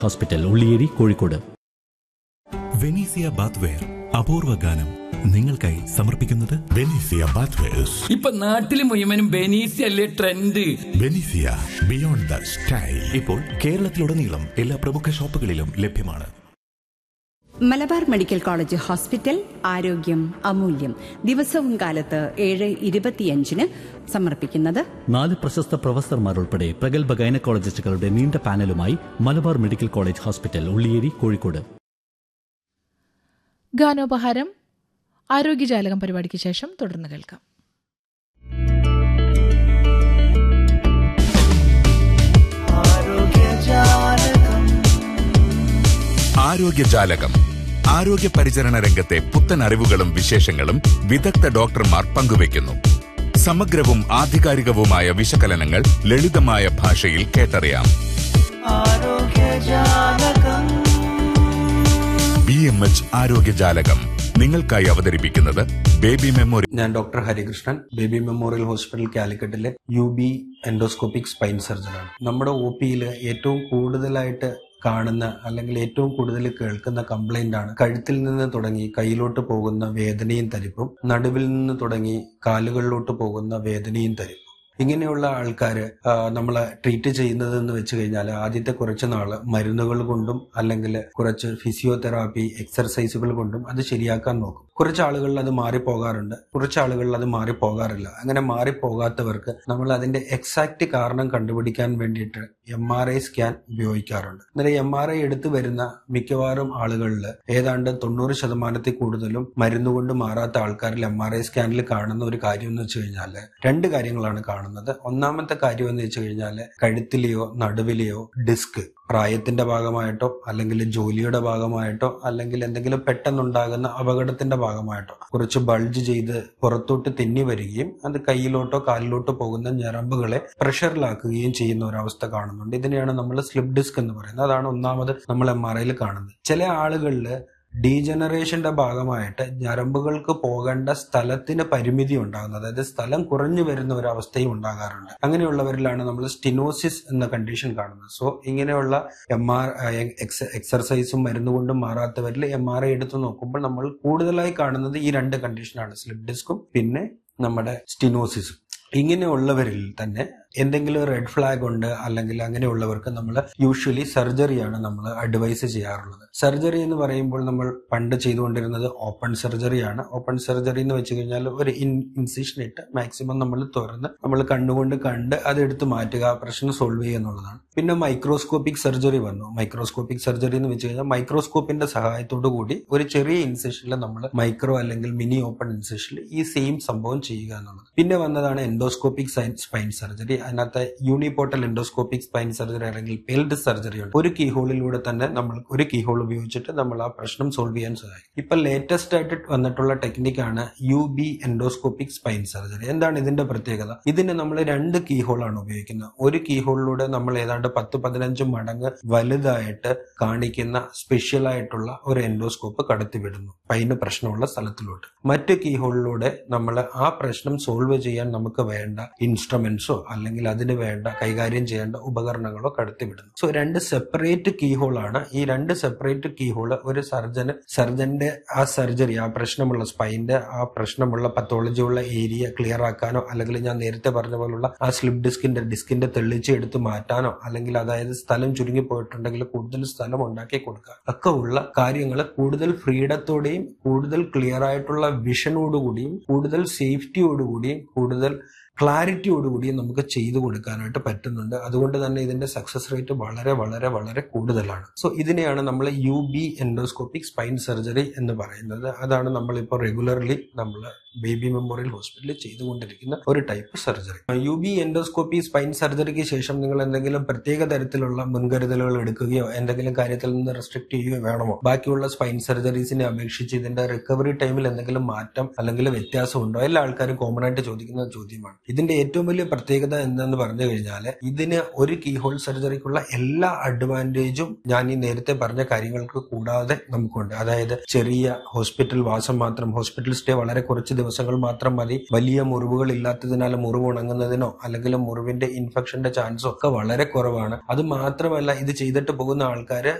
hospital Ulliyeri Kozhikode Venezia bathware അപൂർവ ഗാനം നിങ്ങൾക്കായി സമർപ്പിക്കുന്നത് ബെനീസിയ ബാത്വേഴ്സ് ഇപ്പൊ നാട്ടില് മുഴുവനും ബെനീസി അല്ലേ trend Venezia beyond the style ഇപ്പോൾ കേരളത്തിലുടനീളം എല്ലാ പ്രമുഖ ഷോപ്പുകളിലും ലഭ്യമാണ് മലബാർ മെഡിക്കൽ കോളേജ് ഹോസ്പിറ്റൽ ആരോഗ്യം അമൂല്യം ദിവസവും കാലത്ത് ഏഴ് ഇരുപത്തിയഞ്ചിന് സമർപ്പിക്കുന്നത് നാല് പ്രശസ്ത പ്രൊഫസർമാരുൾപ്പെടെ പ്രഗത്ഭ ഗൈനക്കോളജിസ്റ്റുകളുടെ നീണ്ട പാനലുമായി Malabar medical college hospital Ulliyeri Kozhikode ഗാനോപഹാരം ആരോഗ്യജാലകം പരിപാടിക്ക് ശേഷം തുടർന്ന് കേൾക്കാം ആരോഗ്യജാലകം ആരോഗ്യ പരിചരണ രംഗത്തെ പുത്തൻ അറിവുകളും വിശേഷങ്ങളും വിദഗ്ധ ഡോക്ടർമാർ പങ്കുവയ്ക്കുന്നു സമഗ്രവും ആധികാരികവുമായ വിശകലനങ്ങൾ ലളിതമായ ഭാഷയിൽ കേട്ടറിയാം ബി എം എച്ച് ആരോഗ്യജാലകം നിങ്ങൾക്കായി അവതരിപ്പിക്കുന്നത് ബേബി മെമ്മോറി ഞാൻ doctor Harikrishnan baby memorial hospital കാലിക്കറ്റിലെ യു ബി എൻഡോസ്കോപ്പിക് സ്പൈൻ സർജനാണ് നമ്മുടെ ഒ പിയിൽ ഏറ്റവും കൂടുതലായിട്ട് കാണുന്ന അല്ലെങ്കിൽ ഏറ്റവും കൂടുതൽ കേൾക്കുന്ന കംപ്ലൈന്റ് ആണ് കഴുത്തിൽ നിന്ന് തുടങ്ങി കയ്യിലോട്ട് പോകുന്ന വേദനയും തരിപ്പും നടുവിൽ നിന്ന് തുടങ്ങി കാലുകളിലോട്ട് പോകുന്ന വേദനയും തരിപ്പും ഇങ്ങനെയുള്ള ആൾക്കാർ നമ്മളെ ട്രീറ്റ് ചെയ്യുന്നത് എന്ന് വെച്ച് കഴിഞ്ഞാൽ ആദ്യത്തെ കുറച്ച് നാള് മരുന്നുകൾ കൊണ്ടും അല്ലെങ്കിൽ കുറച്ച് ഫിസിയോതെറാപ്പി എക്സർസൈസുകൾ കൊണ്ടും അത് ശരിയാക്കാൻ നോക്കും കുറച്ച് ആളുകളിൽ അത് മാറിപ്പോകാറുണ്ട് കുറച്ച് ആളുകളിൽ അത് മാറിപ്പോകാറില്ല അങ്ങനെ മാറിപ്പോകാത്തവർക്ക് നമ്മൾ അതിന്റെ എക്സാക്ട് കാരണം കണ്ടുപിടിക്കാൻ വേണ്ടിയിട്ട് എം ആർ ഐ സ്കാൻ ഉപയോഗിക്കാറുണ്ട് അന്നേരം എം ആർ ഐ എടുത്തു വരുന്ന മിക്കവാറും ആളുകളിൽ ഏതാണ്ട് തൊണ്ണൂറ് ശതമാനത്തിൽ കൂടുതലും മരുന്നുകൊണ്ട് മാറാത്ത ആൾക്കാരിൽ എം ആർ ഐ സ്കാനിൽ കാണുന്ന ഒരു കാര്യം എന്ന് വെച്ച് കഴിഞ്ഞാൽ രണ്ട് കാര്യങ്ങളാണ് കാണുന്നത് ഒന്നാമത്തെ കാര്യം എന്ന് വെച്ച് കഴിഞ്ഞാൽ കഴുത്തിലെയോ നടുവിലെയോ ഡിസ്ക് പ്രായത്തിന്റെ ഭാഗമായിട്ടോ അല്ലെങ്കിൽ ജോലിയുടെ ഭാഗമായിട്ടോ അല്ലെങ്കിൽ എന്തെങ്കിലും പെട്ടെന്നുണ്ടാകുന്ന അപകടത്തിന്റെ ഭാഗമായിട്ടോ കുറച്ച് ബൾജ് ചെയ്ത് പുറത്തോട്ട് തെന്നി വരികയും അത് കയ്യിലോട്ടോ കാലിലോട്ടോ പോകുന്ന ഞരമ്പുകളെ പ്രഷറിലാക്കുകയും ചെയ്യുന്ന ഒരവസ്ഥ കാണുന്നുണ്ട് ഇതിനെയാണ് നമ്മൾ സ്ലിപ്പ് ഡിസ്ക് എന്ന് പറയുന്നത് അതാണ് ഒന്നാമത് നമ്മൾ എം ആർ ഐയിൽ കാണുന്നത് ചില ആളുകളിൽ ഡീജനറേഷന്റെ ഭാഗമായിട്ട് ഞരമ്പുകൾക്ക് പോകേണ്ട സ്ഥലത്തിന് പരിമിതി ഉണ്ടാകുന്നത് അതായത് സ്ഥലം കുറഞ്ഞു വരുന്ന ഒരു അവസ്ഥയും ഉണ്ടാകാറുണ്ട് അങ്ങനെയുള്ളവരിലാണ് നമ്മൾ സ്റ്റിനോസിസ് എന്ന കണ്ടീഷൻ കാണുന്നത് സോ ഇങ്ങനെയുള്ള എം ആർ എക്സർസൈസും മരുന്നുകൊണ്ടും മാറാത്തവരിൽ എം ആർ ഐ എടുത്ത് നോക്കുമ്പോൾ നമ്മൾ കൂടുതലായി കാണുന്നത് ഈ രണ്ട് കണ്ടീഷനാണ് സ്ലിപ്പ് ഡിസ്കും പിന്നെ നമ്മുടെ സ്റ്റിനോസിസും ഇങ്ങനെയുള്ളവരിൽ തന്നെ എന്തെങ്കിലും റെഡ് ഫ്ലാഗ് ഉണ്ട് അല്ലെങ്കിൽ അങ്ങനെയുള്ളവർക്ക് നമ്മൾ യൂഷ്വലി സർജറിയാണ് നമ്മൾ അഡ്വൈസ് ചെയ്യാറുള്ളത് സർജറി എന്ന് പറയുമ്പോൾ നമ്മൾ പണ്ട് ചെയ്തുകൊണ്ടിരുന്നത് ഓപ്പൺ സർജറിയാണ് ഓപ്പൺ സർജറി എന്ന് വെച്ച് കഴിഞ്ഞാൽ ഒരു ഇൻസിഷൻ ഇട്ട് മാക്സിമം നമ്മൾ തുറന്ന് നമ്മൾ കണ്ണുകൊണ്ട് കണ്ട് അതെടുത്ത് മാറ്റുക ആ പ്രശ്നം സോൾവ് ചെയ്യുക എന്നുള്ളതാണ് പിന്നെ മൈക്രോസ്കോപ്പിക് സർജറി വന്നു മൈക്രോസ്കോപ്പിക് സർജറി എന്ന് വെച്ച് കഴിഞ്ഞാൽ മൈക്രോസ്കോപ്പിന്റെ സഹായത്തോടു കൂടി ഒരു ചെറിയ ഇൻസിഷനിൽ നമ്മൾ മൈക്രോ അല്ലെങ്കിൽ മിനി ഓപ്പൺ ഇൻസിഷനിൽ ഈ സെയിം സംഭവം ചെയ്യുക എന്നുള്ളത് പിന്നെ വന്നതാണ് എൻഡോസ്കോപ്പിക് സ്പൈൻ സർജറി അതിനകത്ത് യൂണിപോർട്ടൽ എൻഡോസ്കോപ്പിക് സ്പൈൻ സർജറി അല്ലെങ്കിൽ പെൽഡ് സർജറി ഉണ്ട് ഒരു കീഹോളിലൂടെ തന്നെ നമ്മൾ ഒരു കീഹോൾ ഉപയോഗിച്ചിട്ട് നമ്മൾ ആ പ്രശ്നം സോൾവ് ചെയ്യാൻ സഹായിക്കും ഇപ്പൊ ലേറ്റസ്റ്റ് ആയിട്ട് വന്നിട്ടുള്ള ടെക്നിക്കാണ് U B endoscopic spine surgery എന്താണ് ഇതിന്റെ പ്രത്യേകത ഇതിന് നമ്മൾ രണ്ട് കീഹോളാണ് ഉപയോഗിക്കുന്നത് ഒരു കീഹോളിലൂടെ നമ്മൾ ഏതാണ്ട് പത്ത് പതിനഞ്ച് മടങ്ങ് വലുതായിട്ട് കാണിക്കുന്ന സ്പെഷ്യൽ ആയിട്ടുള്ള ഒരു എൻഡോസ്കോപ്പ് കടത്തിവിടുന്നു പൈന് പ്രശ്നമുള്ള സ്ഥലത്തിലോട്ട് മറ്റ് കീഹോളിലൂടെ നമ്മൾ ആ പ്രശ്നം സോൾവ് ചെയ്യാൻ നമുക്ക് വേണ്ട ഇൻസ്ട്രുമെന്റ്സോ അല്ലെങ്കിൽ അതിന് വേണ്ട കൈകാര്യം ചെയ്യേണ്ട ഉപകരണങ്ങളോ കടത്തിവിടുന്നു സോ രണ്ട് സെപ്പറേറ്റ് കീഹോളാണ് ഈ രണ്ട് സെപ്പറേറ്റ് കീഹോള് ഒരു സർജന് സർജന്റെ ആ സർജറി ആ പ്രശ്നമുള്ള സ്പൈന്റെ ആ പ്രശ്നമുള്ള പത്തോളജി ഉള്ള ഏരിയ ക്ലിയർ ആക്കാനോ അല്ലെങ്കിൽ ഞാൻ നേരത്തെ പറഞ്ഞ പോലുള്ള ആ സ്ലിപ്പ് ഡിസ്കിന്റെ ഡിസ്കിന്റെ തെളിച്ച് എടുത്ത് മാറ്റാനോ അല്ലെങ്കിൽ അതായത് സ്ഥലം ചുരുങ്ങി പോയിട്ടുണ്ടെങ്കിൽ കൂടുതൽ സ്ഥലം ഉണ്ടാക്കി കൊടുക്കുക ഒക്കെ ഉള്ള കാര്യങ്ങൾ കൂടുതൽ ഫ്രീഡത്തോടെയും കൂടുതൽ ക്ലിയർ ആയിട്ടുള്ള വിഷനോടുകൂടിയും കൂടുതൽ സേഫ്റ്റിയോടുകൂടിയും കൂടുതൽ ക്ലാരിറ്റിയോടുകൂടിയും നമുക്ക് ചെയ്തു കൊടുക്കാനായിട്ട് പറ്റുന്നുണ്ട് അതുകൊണ്ട് തന്നെ ഇതിന്റെ സക്സസ് റേറ്റ് വളരെ വളരെ വളരെ കൂടുതലാണ് സോ ഇതിനെയാണ് നമ്മൾ U B endoscopic spine surgery എന്ന് പറയുന്നത് അതാണ് നമ്മളിപ്പോൾ റെഗുലർലി നമ്മൾ ബേബി മെമ്മോറിയൽ ഹോസ്പിറ്റലിൽ ചെയ്തുകൊണ്ടിരിക്കുന്ന ഒരു type surgery U B endoscopy spine സർജറിക്ക് ശേഷം നിങ്ങൾ എന്തെങ്കിലും പ്രത്യേക തരത്തിലുള്ള മുൻകരുതലുകൾ എടുക്കുകയോ എന്തെങ്കിലും കാര്യത്തിൽ നിന്ന് റെസ്ട്രിക്ട് ചെയ്യുകയോ വേണമോ ബാക്കിയുള്ള സ്പൈൻ സർജറീസിനെ അപേക്ഷിച്ച് ഇതിന്റെ റിക്കവറി ടൈമിൽ എന്തെങ്കിലും മാറ്റം അല്ലെങ്കിൽ വ്യത്യാസം ഉണ്ടോ എല്ലാ ആൾക്കാരും കോമൺ ആയിട്ട് ചോദിക്കുന്ന ചോദ്യമാണ് ഇതിന്റെ ഏറ്റവും വലിയ പ്രത്യേകത എന്തെന്ന് പറഞ്ഞു കഴിഞ്ഞാൽ ഇതിന് ഒരു കീഹോൾ സർജറിക്കുള്ള എല്ലാ അഡ്വാൻറ്റേജും ഞാൻ ഈ നേരത്തെ പറഞ്ഞ കാര്യങ്ങൾക്ക് കൂടാതെ നമുക്കുണ്ട് അതായത് ചെറിയ ഹോസ്പിറ്റൽ വാസം മാത്രം ഹോസ്പിറ്റൽ സ്റ്റേ വളരെ കുറച്ച് ദിവസങ്ങൾ മാത്രം മതി വലിയ മുറിവുകൾ ഇല്ലാത്തതിനാൽ മുറിവ് ഉണങ്ങുന്നതിനോ അല്ലെങ്കിൽ മുറിവിന്റെ ഇൻഫെക്ഷന്റെ ചാൻസോ ഒക്കെ വളരെ കുറവാണ് അത് മാത്രമല്ല ഇത് ചെയ്തിട്ട് പോകുന്ന ആൾക്കാര്